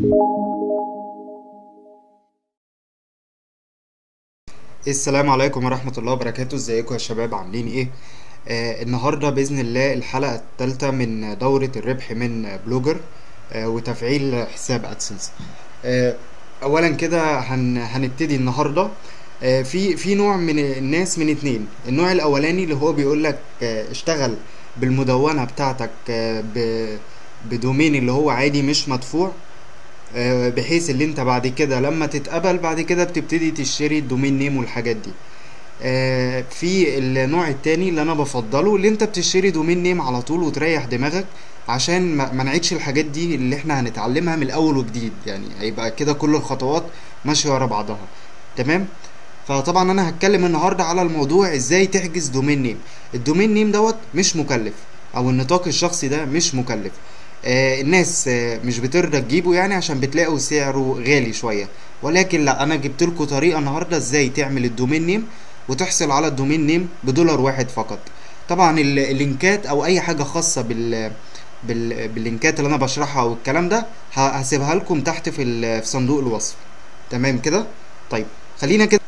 السلام عليكم ورحمة الله وبركاته ازيكم يا شباب عاملين ايه آه النهاردة بإذن الله الحلقة الثالثة من دورة الربح من بلوجر آه وتفعيل حساب ادسنس آه اولا كده هن هنبتدي النهاردة آه في في نوع من الناس من اتنين النوع الاولاني اللي هو بيقول لك آه اشتغل بالمدونة بتاعتك آه ب- بدومين اللي هو عادي مش مدفوع آه، بحيث اللي انت بعد كده لما تتقبل بعد كده بتبتدي تشتري الدومين نيم والحاجات دي آه، في النوع التاني اللي انا بفضله اللي انت بتشتري دومين نيم على طول وتريح دماغك عشان ما ما نعيدش الحاجات دي اللي احنا هنتعلمها من الاول وجديد يعني هيبقى كده كل الخطوات ماشية ورا بعضها تمام فطبعا انا هتكلم النهارده على الموضوع ازاي تحجز دومين نيم الدومين نيم دوت مش مكلف او النطاق الشخصي ده مش مكلف آه الناس آه مش بترضى تجيبه يعني عشان بتلاقوا سعره غالي شويه ولكن لا انا جبت لكم طريقه النهارده ازاي تعمل الدومين نيم وتحصل على الدومين نيم بدولار واحد فقط طبعا ال- اللينكات او اي حاجه خاصه بال بال- باللينكات اللي انا بشرحها والكلام ده ه- هسيبها لكم تحت في ال- في صندوق الوصف تمام كده طيب خلينا كده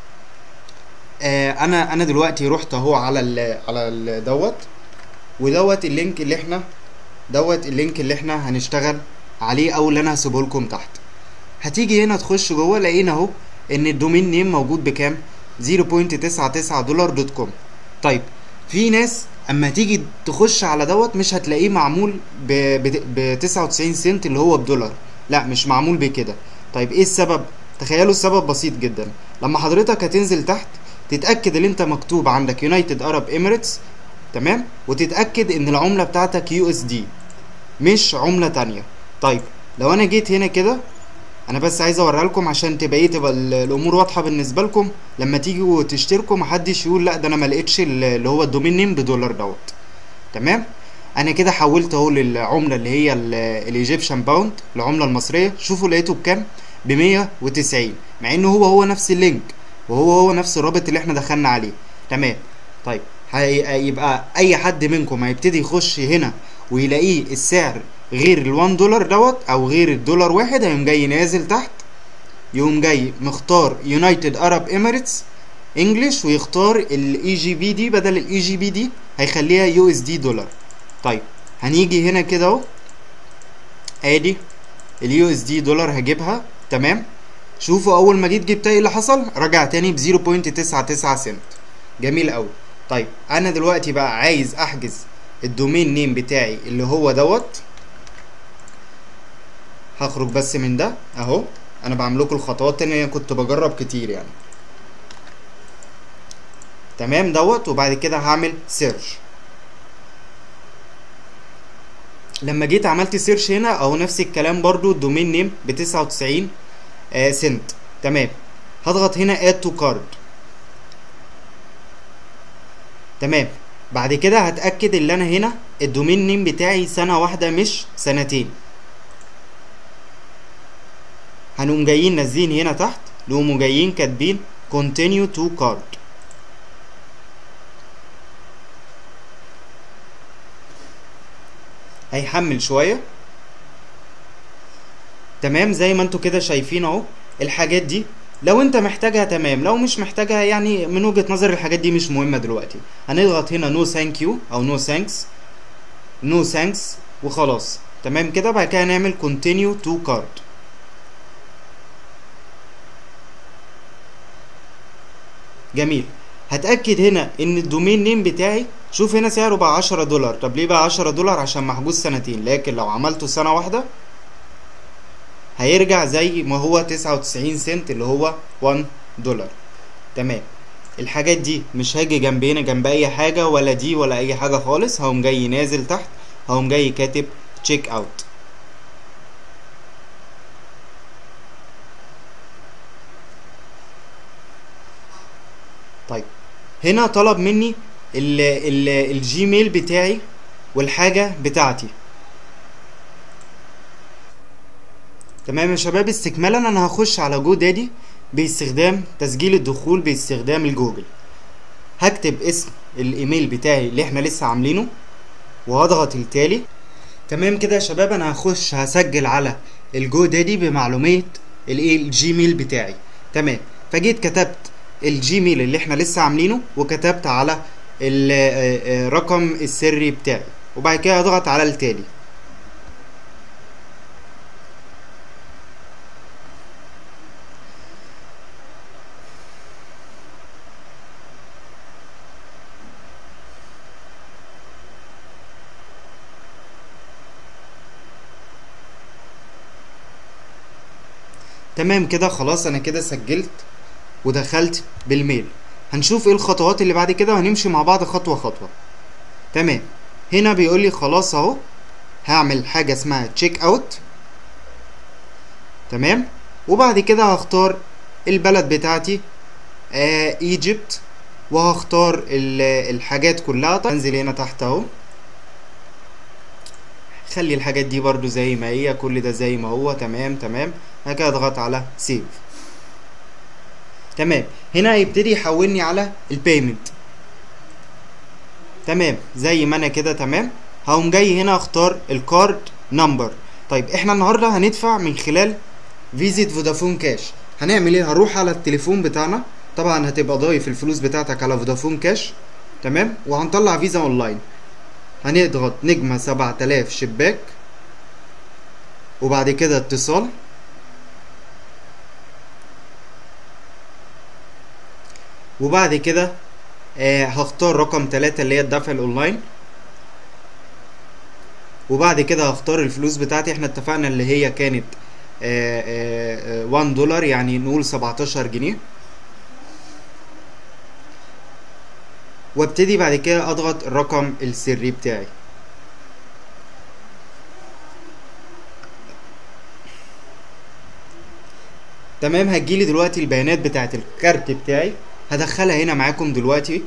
آه انا انا دلوقتي رحت اهو على ال على ال دوت ودوت اللينك اللي احنا دوت اللينك اللي احنا هنشتغل عليه او اللي انا هسيبه لكم تحت هتيجي هنا تخش جوه لقينا اهو ان الدومين نيم موجود بكام 0.99 دولار دوت كوم طيب في ناس اما تيجي تخش على دوت مش هتلاقيه معمول ب ب 99 سنت اللي هو بدولار لا مش معمول بكده طيب ايه السبب تخيلوا السبب بسيط جدا لما حضرتك هتنزل تحت تتاكد ان انت مكتوب عندك يونايتد ارب اميريتس تمام وتتاكد ان العمله بتاعتك يو اس دي مش عمله تانية طيب لو انا جيت هنا كده انا بس عايز اوريها لكم عشان تبقى ايه تبقى ال- الامور واضحه بالنسبه لكم لما تيجوا تشتركوا محدش يقول لا ده انا ما لقيتش ال- اللي هو الدومين نيم بدولار دوت تمام انا كده حولت اهو للعمله اللي هي الايجيبشن باوند العمله المصريه شوفوا لقيته بكام ب 190 مع انه هو هو نفس اللينك وهو هو نفس الرابط اللي احنا دخلنا عليه تمام طيب هي- يبقى اي حد منكم هيبتدي يخش هنا ويلاقيه السعر غير ال1 دولار دوت او غير الدولار واحد هيقوم جاي نازل تحت يقوم جاي مختار يونايتد ارب اميريتس انجلش ويختار الاي جي بي دي بدل الاي جي بي دي هيخليها يو اس دي دولار طيب هنيجي هنا كده اهو ادي اليو اس دي دولار هجيبها تمام شوفوا اول ما جيت جبتها ايه اللي حصل رجع تاني ب 0.99 سنت جميل قوي طيب انا دلوقتي بقى عايز احجز الدومين نيم بتاعي اللي هو دوت هخرج بس من ده اهو انا بعمل لكم الخطوات تاني انا كنت بجرب كتير يعني تمام دوت وبعد كده هعمل سيرش لما جيت عملت سيرش هنا اهو نفس الكلام برضو الدومين نيم ب 99 آه سنت تمام هضغط هنا اد تو كارد تمام بعد كده هتأكد ان انا هنا الدومين نيم بتاعي سنة واحدة مش سنتين هنقوم جايين نازلين هنا تحت نقوموا جايين كاتبين continue to card هيحمل شوية تمام زي ما انتوا كده شايفين اهو الحاجات دي لو انت محتاجها تمام لو مش محتاجها يعني من وجهة نظر الحاجات دي مش مهمة دلوقتي هنضغط هنا نو ثانك يو او نو ثانكس نو ثانكس وخلاص تمام كده بعد كده هنعمل continue to card جميل هتأكد هنا ان الدومين نيم بتاعي شوف هنا سعره بقى 10 دولار طب ليه بقى 10 دولار عشان محجوز سنتين لكن لو عملته سنة واحدة هيرجع زي ما هو 99 سنت اللي هو 1 دولار تمام الحاجات دي مش هاجي جنب هنا جنب اي حاجة ولا دي ولا اي حاجة خالص هقوم جاي نازل تحت هقوم جاي كاتب تشيك اوت طيب هنا طلب مني ال ال الجيميل بتاعي والحاجة بتاعتي تمام يا شباب استكمالا انا هخش على جو دادي باستخدام تسجيل الدخول باستخدام الجوجل هكتب اسم الايميل بتاعي اللي احنا لسه عاملينه وهضغط التالي تمام كده يا شباب انا هخش هسجل على الجو دادي بمعلومات الايه الجيميل بتاعي تمام فجيت كتبت الجيميل اللي احنا لسه عاملينه وكتبت على الرقم السري بتاعي وبعد كده اضغط على التالي تمام كده خلاص انا كده سجلت ودخلت بالميل هنشوف ايه الخطوات اللي بعد كده وهنمشي مع بعض خطوة خطوة تمام هنا بيقول لي خلاص اهو هعمل حاجة اسمها تشيك اوت تمام وبعد كده هختار البلد بتاعتي آه ايجيبت وهختار الحاجات كلها انزل هنا تحت اهو خلي الحاجات دي برضو زي ما هي كل ده زي ما هو تمام تمام بعد كده اضغط على سيف تمام هنا هيبتدي يحولني على البيمنت تمام زي ما انا كده تمام هقوم جاي هنا اختار الكارد نمبر طيب احنا النهارده هندفع من خلال فيزيت فودافون كاش هنعمل ايه هروح على التليفون بتاعنا طبعا هتبقى ضايف الفلوس بتاعتك على فودافون كاش تمام وهنطلع فيزا اونلاين هنضغط نجمة سبعة آلاف شباك وبعد كده اتصال وبعد كده آه هختار رقم تلاتة اللي هي الدفع الاونلاين وبعد كده هختار الفلوس بتاعتي احنا اتفقنا اللي هي كانت آه آه 1 دولار يعني نقول 17 جنيه وابتدي بعد كده اضغط الرقم السري بتاعي تمام هتجيلي دلوقتي البيانات بتاعت الكارت بتاعي هدخلها هنا معاكم دلوقتي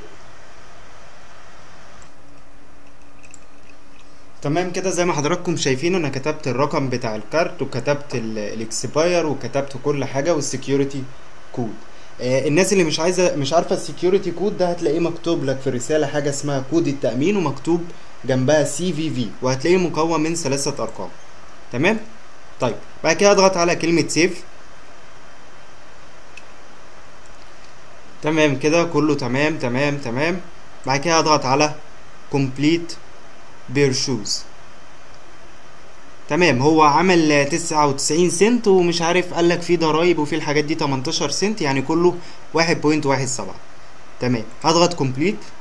تمام كده زي ما حضراتكم شايفين انا كتبت الرقم بتاع الكارت وكتبت الاكسباير وكتبت كل حاجه والسكيورتي كود آه الناس اللي مش عايزه مش عارفه السكيورتي كود ده هتلاقيه مكتوب لك في الرساله حاجه اسمها كود التامين ومكتوب جنبها سي في في وهتلاقيه مكون من ثلاثه ارقام تمام طيب بعد كده اضغط على كلمه سيف تمام كده كله تمام تمام تمام بعد كده اضغط على complete بير شوز تمام هو عمل تسعة وتسعين سنت ومش عارف قالك فيه ضرايب وفيه الحاجات دي تمنتاشر سنت يعني كله واحد بوينت واحد سبعة تمام هضغط كومبليت